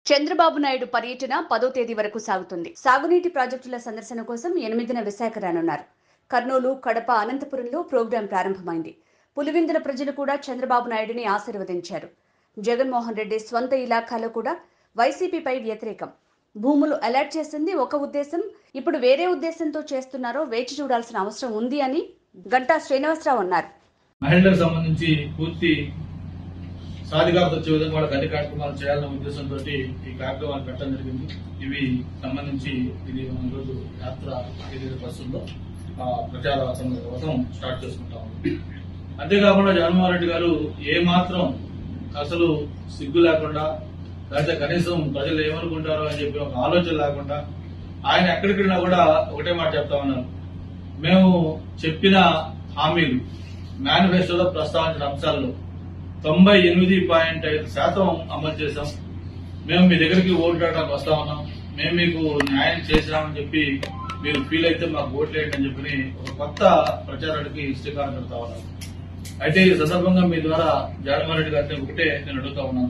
చంద్రబాబు నాయుడు పర్యటన పదో తేదీ వరకు సాగుతుంది సాగునీటి ప్రాజెక్టుల సందర్శన కోసం ఎనిమిదిన విశాఖ రానున్నారు కర్నూలు కడప అనంతపురంలో ప్రోగ్రాం ప్రారంభమైంది పులివెందుల ప్రజలు కూడా చంద్రబాబు నాయుడిని ఆశీర్వదించారు జగన్మోహన్ రెడ్డి స్వంత ఇలాఖాలో కూడా వైసీపీపై వ్యతిరేకం భూములు అలాట్ చేసింది ఒక ఉద్దేశం ఇప్పుడు వేరే ఉద్దేశంతో చేస్తున్నారో వేచి చూడాల్సిన అవసరం ఉంది అని గంటా శ్రీనివాసరావు అన్నారు మహిళలకు సంబంధించి పూర్తి సాధికారత వచ్చే విధంగా వాళ్ళకి అన్ని కార్యక్రమాలు చేయాలనే ఉద్దేశంతో ఈ కార్యక్రమాలు పెట్టడం జరిగింది ఇవి సంబంధించి ఇది మన రోజు యాత్ర ఏదైతే వస్తుందో ఆ ప్రచార కోసం స్టార్ట్ చేసుకుంటాం అంతేకాకుండా జగన్మోహన్ రెడ్డి గారు ఏ మాత్రం అసలు సిగ్గు లేకుండా లేకపోతే కనీసం ప్రజలు ఏమనుకుంటారో అని చెప్పి ఒక ఆలోచన లేకుండా ఆయన ఎక్కడికి వెళ్ళినా కూడా ఒకటే మాట చెప్తా ఉన్నారు మేము చెప్పిన హామీలు మేనిఫెస్టోలో ప్రస్తావించిన అంశాల్లో తొంభై ఎనిమిది పాయింట్ ఐదు శాతం అమలు చేశాం మేము మీ దగ్గరికి ఓట్లాడడానికి వస్తా ఉన్నాం మేము మీకు న్యాయం చేశామని చెప్పి మీరు ఫీల్ అయితే మాకు ఓట్లేయండి అని చెప్పి ఒక కొత్త ప్రచారానికి శ్రీకారం పెడతా ఉన్నాం అయితే ఈ సందర్భంగా మీ ద్వారా జగన్మోహన్ రెడ్డి గారిని ఒకటే నేను అడుగుతా ఉన్నాను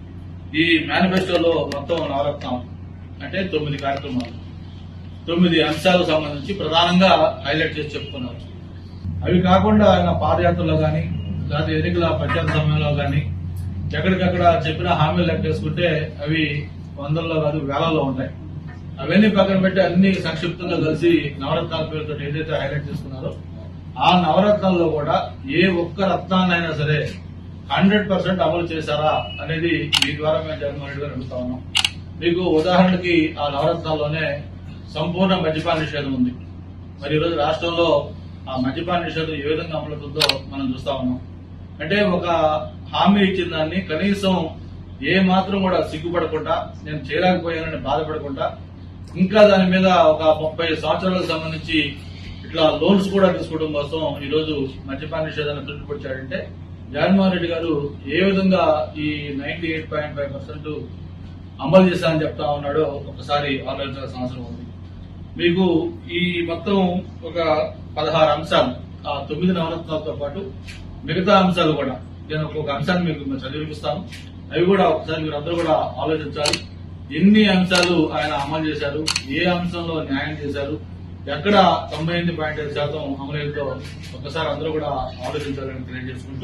ఈ మేనిఫెస్టోలో మొత్తం నవరత్నం అంటే తొమ్మిది కార్యక్రమాలు తొమ్మిది అంశాలకు సంబంధించి ప్రధానంగా హైలైట్ చేసి చెప్పుకున్నారు అవి కాకుండా ఆయన పాదయాత్రలో గాని లేకపోతే ఎన్నికల ప్రచార సమయంలో గాని ఎక్కడికక్కడ చెప్పిన హామీలు లెక్కేసుకుంటే అవి వందల్లో కాదు వేలలో ఉంటాయి అవన్నీ పక్కన పెట్టి అన్ని సంక్షిప్తంగా కలిసి నవరత్నాల పేరుతో ఏదైతే హైలైట్ చేసుకున్నారో ఆ నవరత్నాల్లో కూడా ఏ ఒక్క రత్నాన్నైనా సరే హండ్రెడ్ పర్సెంట్ అమలు చేశారా అనేది మీ ద్వారా మేము జగన్మోహన్ రెడ్డి గారు అడుగుతా ఉన్నాం మీకు ఉదాహరణకి ఆ నవరత్నాల్లోనే సంపూర్ణ మద్యపాన నిషేధం ఉంది మరి ఈరోజు రాష్ట్రంలో ఆ మద్యపాన నిషేధం ఏ విధంగా అమలవుతుందో మనం చూస్తా ఉన్నాం అంటే ఒక హామీ ఇచ్చిన దాన్ని కనీసం ఏ మాత్రం కూడా సిగ్గుపడకుండా నేను చేయలేకపోయానని బాధపడకుండా ఇంకా దాని మీద ఒక ముప్పై సంవత్సరాలకు సంబంధించి ఇట్లా లోన్స్ కూడా తీసుకోవడం కోసం ఈ రోజు మద్యపాన నిషేధాన్ని తృప్తిపరిచాడంటే జగన్మోహన్ రెడ్డి గారు ఏ విధంగా ఈ ninety eight point five percent అమలు చేశారని చెప్తా ఉన్నాడో ఒకసారి ఆలోచించాల్సిన అవసరం ఉంది మీకు ఈ మొత్తం ఒక పదహారు అంశాలు ఆ తొమ్మిది నవరత్నాలతో పాటు మిగతా అంశాలు కూడా నేను ఒక్కొక్క అంశాన్ని మీకు చదివిపిస్తాను అవి కూడా ఒకసారి మీరు అందరూ కూడా ఆలోచించాలి ఎన్ని అంశాలు ఆయన అమలు చేశారు ఏ అంశంలో న్యాయం చేశారు ఎక్కడ తొంభై ఎనిమిది పాయింట్ ఐదు శాతం అమలైందో ఒకసారి అందరూ కూడా ఆలోచించాలని తెలియజేసుకుంటూ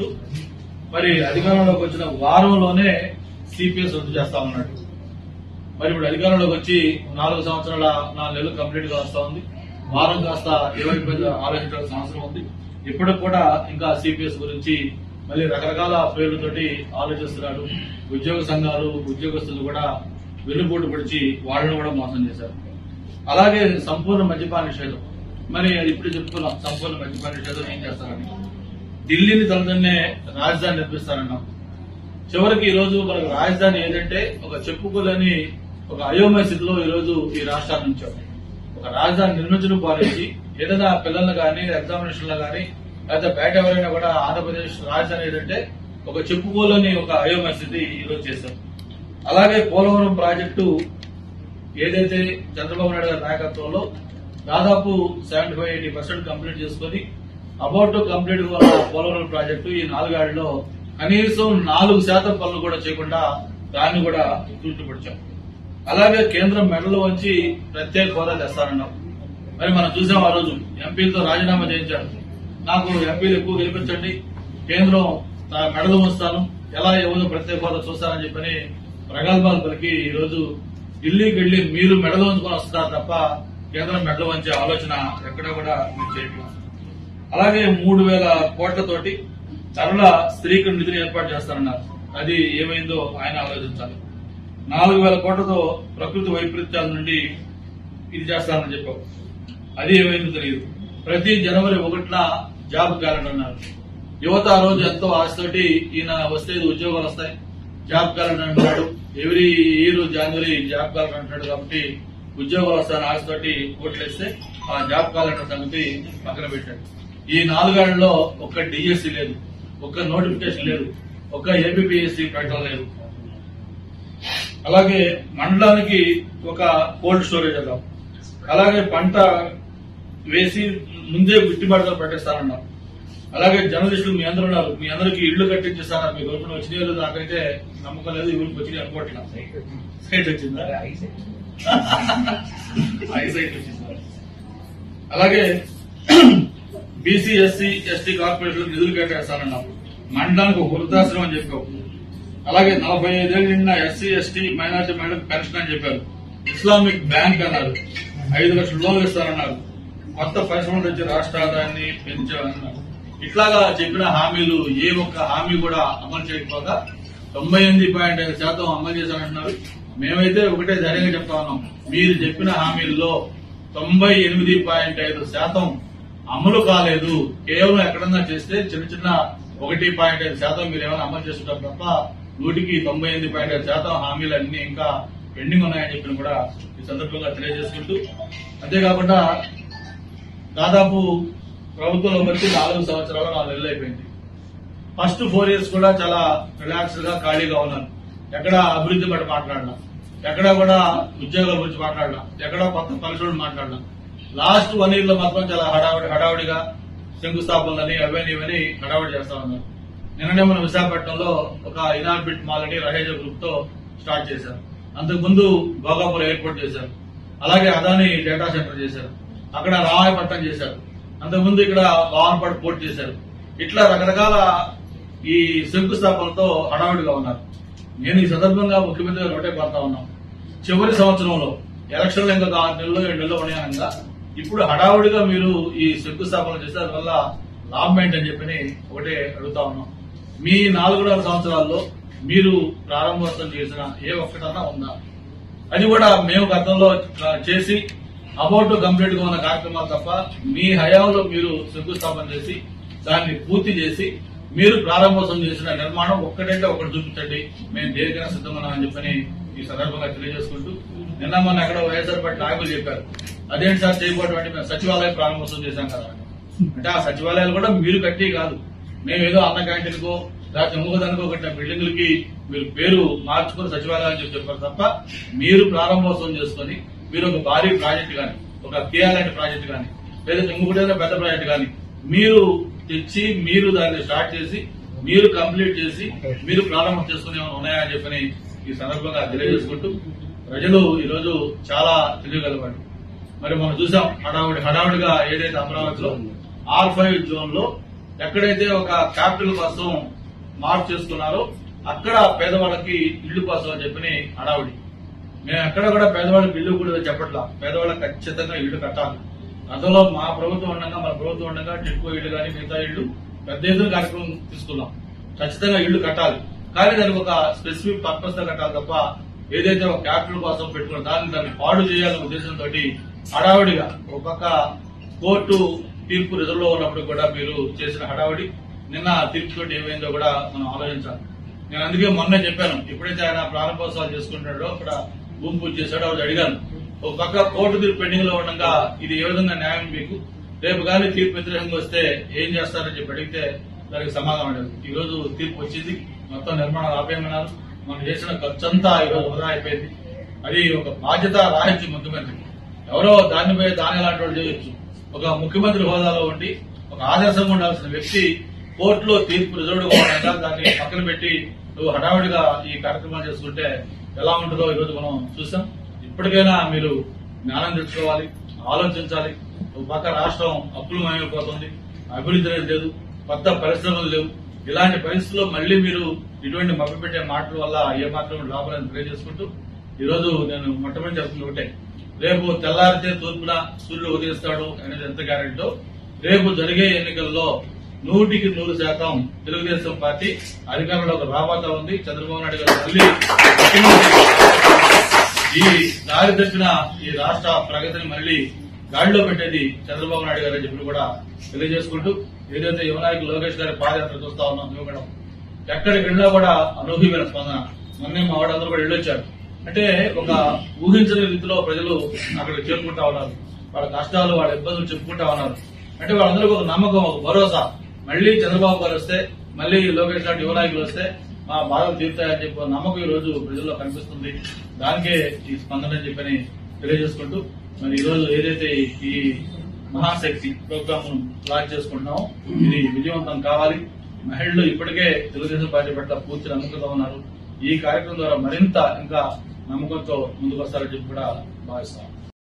మరి అధికారంలోకి వచ్చిన వారంలోనే సిపిఎస్ రద్దు చేస్తా ఉన్నాడు మరి ఇప్పుడు అధికారంలోకి వచ్చి నాలుగు సంవత్సరాల నాలుగు నెలలు కంప్లీట్ గా వస్తా ఉంది వారం కాస్త ఇరవై పది ఆలోచించాల్సిన అవసరం ఉంది ఇప్పటికి కూడా ఇంకా సిపిఎస్ గురించి మళ్ళీ రకరకాల పేర్లతోటి ఆలోచిస్తున్నాడు ఉద్యోగ సంఘాలు ఉద్యోగస్తులు కూడా వెన్నుపోటు పొడిచి వాళ్ళని కూడా మోసం చేశారు అలాగే సంపూర్ణ మద్యపాన నిషేధం మరి అది ఇప్పుడు చెప్పుకున్నాం సంపూర్ణ మద్యపాన నిషేధం ఏం చేస్తారని ఢిల్లీని తలదన్నే రాజధాని నిర్మిస్తారన్నాం చివరికి ఈ రోజు మనకు రాజధాని ఏంటంటే ఒక చెప్పుకోలేని ఒక అయోమయ స్థితిలో ఈ రోజు ఈ రాష్ట్రాల నుంచో ఒక రాజధాని నిర్మించడం పాలించి ఏదైనా పిల్లలను కానీ ఎగ్జామినేషన్లు కానీ లేకపోతే బయట ఎవరైనా కూడా ఆంధ్రప్రదేశ్ రాజధాని ఏంటంటే ఒక చెప్పుకోలేని ఒక అయోమయ స్థితి ఈ రోజు చేశాం అలాగే పోలవరం ప్రాజెక్టు ఏదైతే చంద్రబాబు నాయుడు గారి నాయకత్వంలో దాదాపు seventy five eighty percent complete చేసుకుని అబౌట్ టు కంప్లీట్ గా ఉన్న పోలవరం ప్రాజెక్టు ఈ నాలుగేళ్లలో కనీసం నాలుగు శాతం పనులు కూడా చేయకుండా దాన్ని కూడా తూర్చిపడిచాం అలాగే కేంద్రం మెడలు వంచి ప్రత్యేక హోదా తెస్తానన్నాం మరి మనం చూసాం ఆ రోజు ఎంపీలతో రాజీనామా చేయించారు నాకు ఎంపీలు ఎక్కువ గెలిపించండి కేంద్రం నా మెడలు ఉంచుతాను ఎలా ఎవరు ప్రత్యేక హోదా చూస్తారని చెప్పని ప్రగల్భాలు పలికి ఈ రోజు ఢిల్లీకి వెళ్లి మీరు మెడలు ఉంచుకొని వస్తారు తప్ప కేంద్రం మెడలు వంచే ఆలోచన ఎక్కడా కూడా మీరు చేయట్లేదు అలాగే మూడు వేల కోట్లతోటి తరుల స్త్రీకు నిధిని ఏర్పాటు చేస్తారన్నారు అది ఏమైందో ఆయన ఆలోచించాలి నాలుగు వేల కోట్లతో ప్రకృతి వైపరీత్యాల నుండి ఇది చేస్తారని చెప్పావు అది ఏమైందో తెలియదు ప్రతి జనవరి ఒకటిన జాబ్ క్యాలెండర్ అన్నారు యువత ఆ రోజు ఎంతో ఆశతోటి ఈయన వస్తే ఉద్యోగాలు వస్తాయి జాబ్ క్యాలెండర్ అంటున్నాడు ఎవ్రీ ఇయర్ జనవరి జాబ్ క్యాలెండర్ అంటున్నాడు కాబట్టి ఉద్యోగాలు వస్తాయని ఆశతోటి ఓట్లేస్తే ఆ జాబ్ క్యాలెండర్ సంగతి పక్కన పెట్టాడు ఈ నాలుగేళ్లలో ఒక్క డిఎస్సి లేదు ఒక్క నోటిఫికేషన్ లేదు ఒక్క ఏపీఎస్సి ప్రకటన లేదు అలాగే మండలానికి ఒక కోల్డ్ స్టోరేజ్ అన్నాం అలాగే పంట వేసి ముందే గిట్టుబాటు ధర ప్రకటిస్తానన్నాం అలాగే జర్నలిస్టులు మీ అందరూ ఉన్నారు మీ అందరికి ఇళ్లు కట్టించేస్తారా మీ గవర్నమెంట్ వచ్చినాయో లేదో నాకైతే నమ్మకం లేదు ఊరికి వచ్చినాయి అనుకోవట్లేదు సైట్ వచ్చిందా ఐ సైట్ వచ్చిందా అలాగే బీసీ ఎస్సీ ఎస్టీ కార్పొరేషన్ నిధులు కేటాయిస్తానన్నాం మండలానికి ఒక వృద్ధాశ్రమం అని చెప్పావు అలాగే నలభై ఐదేళ్ళు నిన్న ఎస్సీ ఎస్టీ మైనార్టీ మహిళలకు పెన్షన్ అని చెప్పారు ఇస్లామిక్ బ్యాంక్ అన్నారు ఐదు లక్షల లోన్లు ఇస్తారన్నారు కొత్త పరిశ్రమలు తెచ్చి రాష్ట్ర ఆదాయాన్ని పెంచామన్నారు ఇట్లాగా చెప్పిన హామీలు ఏ ఒక్క హామీ కూడా అమలు చేయకపోగా తొంభై ఎనిమిది పాయింట్ ఐదు శాతం అమలు చేశారంటున్నారు మేమైతే ఒకటే ధైర్యంగా చెప్తా ఉన్నాం మీరు చెప్పిన హామీల్లో తొంభై ఎనిమిది పాయింట్ ఐదు శాతం అమలు కాలేదు కేవలం ఎక్కడన్నా చేస్తే చిన్న చిన్న ఒకటి పాయింట్ ఐదు శాతం మీరు ఏమైనా అమలు చేస్తుంటారు తప్ప నూటికి తొంభై ఎనిమిది పాయింట్ ఐదు శాతం హామీలు అన్ని ఇంకా పెండింగ్ ఉన్నాయని చెప్పిన కూడా ఈ సందర్భంగా తెలియజేసుకుంటూ అంతేకాకుండా దాదాపు ప్రభుత్వంలో వచ్చి నాలుగు సంవత్సరాలు నాలుగు నెలలు అయిపోయింది ఫస్ట్ ఫోర్ ఇయర్స్ కూడా చాలా రిలాక్స్ గా ఖాళీగా ఉన్నారు ఎక్కడ అభివృద్ధి పట్ల మాట్లాడలా ఎక్కడ కూడా ఉద్యోగాల గురించి మాట్లాడలా ఎక్కడ కొత్త పరిశ్రమలు మాట్లాడలా లాస్ట్ వన్ ఇయర్ లో మాత్రం చాలా హడావుడి హడావుడిగా శంకుస్థాపనలని అవన్నీ ఇవన్నీ హడావుడి చేస్తా ఉన్నారు నిన్ననే మన విశాఖపట్నంలో ఒక ఇనార్బిట్ మాల్ అని రహేజ గ్రూప్ తో స్టార్ట్ చేశారు అంతకుముందు భోగాపురం ఎయిర్పోర్ట్ చేశారు అలాగే అదాని డేటా సెంటర్ చేశారు అక్కడ రామాయపట్నం చేశారు అంతకుముందు ఇక్కడ భావనపాడు పోర్ట్ చేశారు ఇట్లా రకరకాల ఈ శంకుస్థాపనలతో హడావుడిగా ఉన్నారు నేను ఈ సందర్భంగా ముఖ్యమంత్రి గారు ఒకటే కోరుతా ఉన్నాం చివరి సంవత్సరంలో ఎలక్షన్లు ఇంకా ఆరు నెలలు ఏడు నెలలు ఉన్నాయనగా ఇప్పుడు హడావుడిగా మీరు ఈ శంకుస్థాపన చేస్తే దానివల్ల లాభం ఏంటని చెప్పని ఒకటే అడుగుతా ఉన్నాం మీ నాలుగున్నర సంవత్సరాల్లో మీరు ప్రారంభోత్సవం చేసిన ఏ ఒక్కటన్నా ఉందా అది కూడా మేము గతంలో చేసి అబౌట్ కంప్లీట్ గా ఉన్న కార్యక్రమాలు తప్ప మీ హయాంలో మీరు శంకుస్థాపన చేసి దాన్ని పూర్తి చేసి మీరు ప్రారంభోత్సవం చేసిన నిర్మాణం ఒక్కటంటే ఒకటి చూపించండి మేము దేనికైనా సిద్ధమన్నామని చెప్పని ఈ సందర్భంగా తెలియజేసుకుంటూ నిన్న మొన్న ఎక్కడ వైఎస్ఆర్ పార్టీ నాయకులు చెప్పారు అదేంటి సార్ చేయబోవడం అంటే మేము సచివాలయం ప్రారంభోత్సవం చేశాం కదా అంటే ఆ సచివాలయాలు కూడా మీరు కట్టి కాదు మేము ఏదో అన్న క్యాంటీన్ కో లేకపోతే ఇంకొకదానికో కట్టిన బిల్డింగులకి మీరు పేరు మార్చుకుని సచివాలయం అని చెప్పి చెప్పారు తప్ప మీరు ప్రారంభోత్సవం చేసుకొని మీరు ఒక భారీ ప్రాజెక్ట్ గాని ఒక కేఆర్ లాంటి ప్రాజెక్ట్ గాని లేదా ఇంకొకటి ఏదైనా పెద్ద ప్రాజెక్ట్ గాని మీరు తెచ్చి మీరు దాన్ని స్టార్ట్ చేసి మీరు కంప్లీట్ చేసి మీరు ప్రారంభం చేసుకుని ఏమైనా ఉన్నాయా అని చెప్పని ఈ సందర్భంగా తెలియజేసుకుంటూ ప్రజలు ఈరోజు చాలా తెలియగలవాడు మరి మనం చూసాం హడావుడి హడావుడిగా ఏదైతే అమరావతిలో ఆర్ ఫైవ్ జోన్ లో ఎక్కడైతే ఒక క్యాపిటల్ కోసం మార్క్ చేసుకున్నారో అక్కడ పేదవాళ్ళకి ఇళ్లు కోసం అని చెప్పని హడావుడి మేము ఎక్కడ కూడా పేదవాళ్ళకి ఇల్లు కూడా చెప్పట్లా పేదవాళ్ళకి ఖచ్చితంగా ఇల్లు కట్టాలి గతంలో మా ప్రభుత్వం ఉండగా మన ప్రభుత్వం ఉండగా టిడ్కో ఇల్లు కానీ మిగతా ఇల్లు పెద్ద ఎత్తున కార్యక్రమం తీసుకున్నాం ఖచ్చితంగా ఇల్లు కట్టాలి కానీ దానికి ఒక స్పెసిఫిక్ పర్పస్ తో కట్టాలి తప్ప ఏదైతే ఒక క్యాపిటల్ కోసం పెట్టుకున్న దాన్ని దాన్ని పాడు చేయాలనే ఉద్దేశంతో హడావుడిగా ఒక పక్క కోర్టు తీర్పు రిజర్వ్ లో ఉన్నప్పుడు కూడా మీరు చేసిన హడావుడి నిన్న తీర్పు తోటి ఏమైందో కూడా మనం ఆలోచించాలి నేను అందుకే మొన్నే చెప్పాను ఎప్పుడైతే ఆయన ప్రారంభోత్సవాలు చేసుకుంటున్నాడో అక్కడ భూమి పూజ చేశాడో అది అడిగాను ఒక పక్క కోర్టు తీర్పు పెండింగ్ లో ఉండగా ఇది ఏ విధంగా న్యాయం మీకు రేపు కానీ తీర్పు వ్యతిరేకంగా వస్తే ఏం చేస్తారని చెప్పి అడిగితే దానికి సమాధానం లేదు ఈ రోజు తీర్పు వచ్చింది మొత్తం నిర్మాణాలు ఆపేయమన్నారు మనం చేసిన ఖర్చంతా ఈ రోజు వృధా అయిపోయింది అది ఒక బాధ్యత రాహిత్యం ముఖ్యమంత్రి ఎవరో దానిపై దాని లాంటి వాళ్ళు చేయొచ్చు ఒక ముఖ్యమంత్రి హోదాలో ఉండి ఒక ఆదర్శంగా ఉండాల్సిన వ్యక్తి కోర్టులో తీర్పు రిజర్వ్ ఉండగా దాన్ని పక్కన పెట్టి నువ్వు హడావుడిగా ఈ కార్యక్రమాలు చేసుకుంటే ఎలా ఉంటుందో ఈ రోజు మనం చూసాం ఇప్పటికైనా మీరు జ్ఞానం తెచ్చుకోవాలి ఆలోచించాలి ఒక పక్క రాష్ట్రం అప్పులమైపోతుంది అభివృద్ధి అనేది లేదు కొత్త పరిశ్రమలు లేవు ఇలాంటి పరిస్థితుల్లో మళ్ళీ మీరు ఇటువంటి మభ్యపెట్టే మాటల వల్ల ఏ మాత్రం లాభం లేదని తెలియజేసుకుంటూ ఈ రోజు నేను మొట్టమొదటి చెప్తుంది ఒకటే రేపు తెల్లారితే తూర్పున సూర్యుడు ఉదయిస్తాడు అనేది ఎంత గ్యారెంటో రేపు జరిగే ఎన్నికల్లో నూటికి నూరు శాతం తెలుగుదేశం పార్టీ అధికారంలోకి రాబోతా ఉంది చంద్రబాబు నాయుడు గారు మళ్ళీ ముఖ్యమంత్రి ఈ దారి తప్పిన ఈ రాష్ట్ర ప్రగతిని మళ్ళీ గాడిలో పెట్టేది చంద్రబాబు నాయుడు గారు అని చెప్పి కూడా తెలియజేసుకుంటూ ఏదైతే యువనాయకులు లోకేష్ గారి పాదయాత్ర చూస్తా ఉన్నాం యువగడం ఎక్కడికి వెళ్ళినా కూడా అనూహ్యమైన స్పందన మొన్నే మా వాడందరూ కూడా వెళ్ళొచ్చారు అంటే ఒక ఊహించని రీతిలో ప్రజలు అక్కడికి చేరుకుంటా ఉన్నారు వాళ్ళ కష్టాలు వాళ్ళ ఇబ్బందులు చెప్పుకుంటా ఉన్నారు అంటే వాళ్ళందరికీ ఒక నమ్మకం ఒక భరోసా మళ్ళీ చంద్రబాబు గారు వస్తే మళ్ళీ లోకేష్ లాంటి యువనాయకులు వస్తే మా బాధలు తీరుతాయని చెప్పి ఒక నమ్మకం ఈ రోజు ప్రజల్లో కనిపిస్తుంది దానికే ఈ స్పందన అని చెప్పని తెలియజేసుకుంటూ మరి ఈ రోజు ఏదైతే ఈ మహాశక్తి ప్రోగ్రామ్ ను లాంచ్ చేసుకుంటున్నాం ఇది విజయవంతం కావాలి మహిళలు ఇప్పటికే తెలుగుదేశం పార్టీ పట్ల పూర్తి నమ్మకంతో ఉన్నారు ఈ కార్యక్రమం ద్వారా మరింత ఇంకా నమ్మకంతో ముందుకు వస్తారని చెప్పి కూడా భావిస్తాం